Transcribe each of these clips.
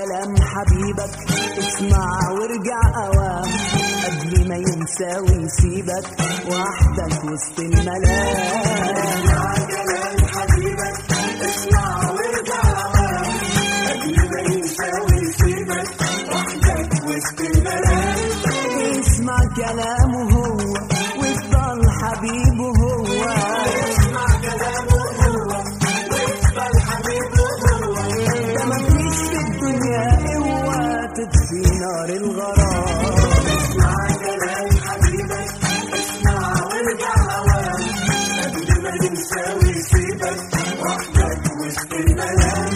كلام حبيبك اسمع وارجع اوام قبل ما ينسى ويسيبك وحدك وسط الملام اسمع كلام حبيبك اسمع وارجع اوام قبل ما ينسى ويسيبك وحدك وسط الملام اسمع كلامه هو وافضل حبيبه هو اسمع كلامه هو وافضل حبيبه هو ده مفيش في الدنيا قوة تطفي نار الغرام اسمع كلام حبيبك اسمع وارجع اوام قبل ما ينسى ويسيبك وحدك وسط الملام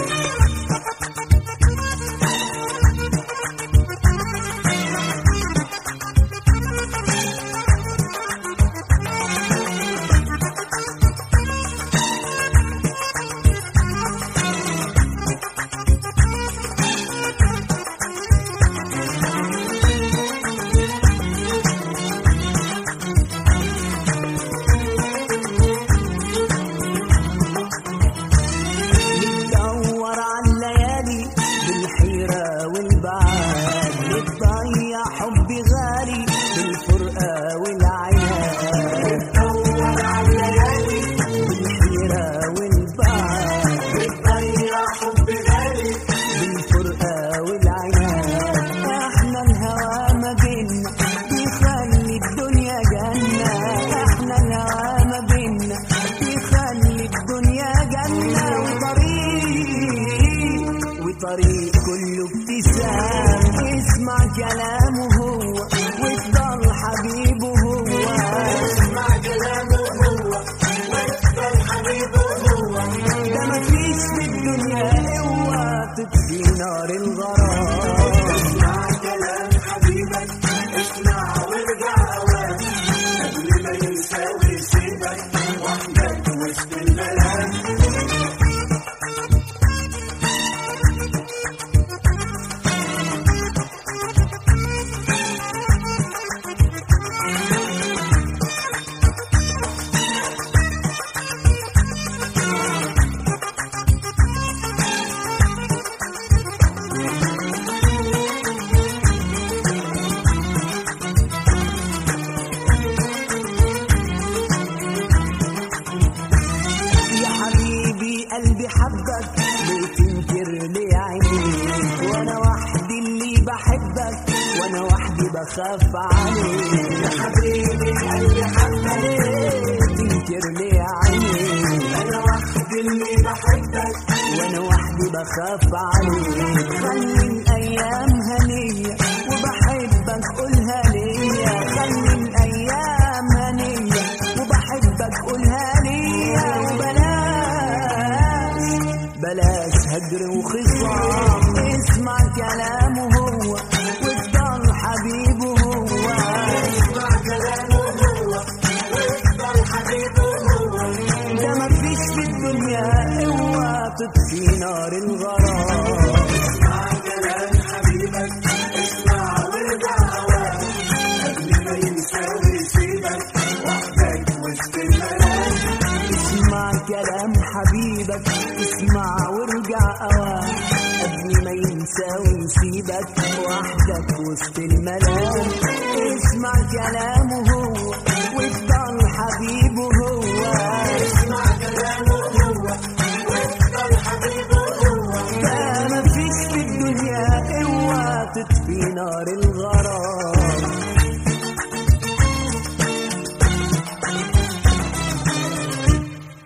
بتدور على الليالي بالحيرة والبعاد بتضيع حب غالي بالفرقة والعناد دور على الليالي بالحيرة والبعاد بتضيع حب غالي بالفرقة والعناد احنا الهوى ما بينا بيخلي الدنيا جنة احنا الهوى ما بينا بيخلي الدنيا جنة وطريق وطريق كله ابتسام اسمع كلامه هو وافضل حبيبه هو اسمع كلامه هو وافضل حبيبه هو ده مفيش في الدنيا قوة تطفي نار الغرام اسمع كلام حبيبك اسمع وارجع اوام قبل ما ينسى ويسيبك وحدك وسط الملام يا حبيبي قلبي حبك بتنكر لي عينيك وانا وحدي اللي بحبك وانا وحدي بخاف عليك يا حبيبي قلبي حبك تنكر لي عينيك انا وحدي اللي بحبك وانا وحدي بخاف عليك خلي الايام هنيه وبحبك قولها ليا خلي الايام هنيه وبحبك قولها ليا وبلاش بلاش هجر وخصام اسمع كلامه هو وافضل حبيبه هو اسمع كلامه هو وافضل حبيبه هو ده مفيش في الدنيا قوة تطفي نار الغرام اسمع كلام حبيبك اسمع وارجع اوام قبل ما ينسى ويسيبك وحدك وسط الملام اسمع كلام حبيبك اسمع وارجع اوام قبل ما ينسى ويسيبك وحدك وسط الملام اسمع كلامه هو وافضل حبيبه هو اسمع كلامه هو وافضل حبيبه هو ده مفيش في الدنيا قوة تطفي نار الغرام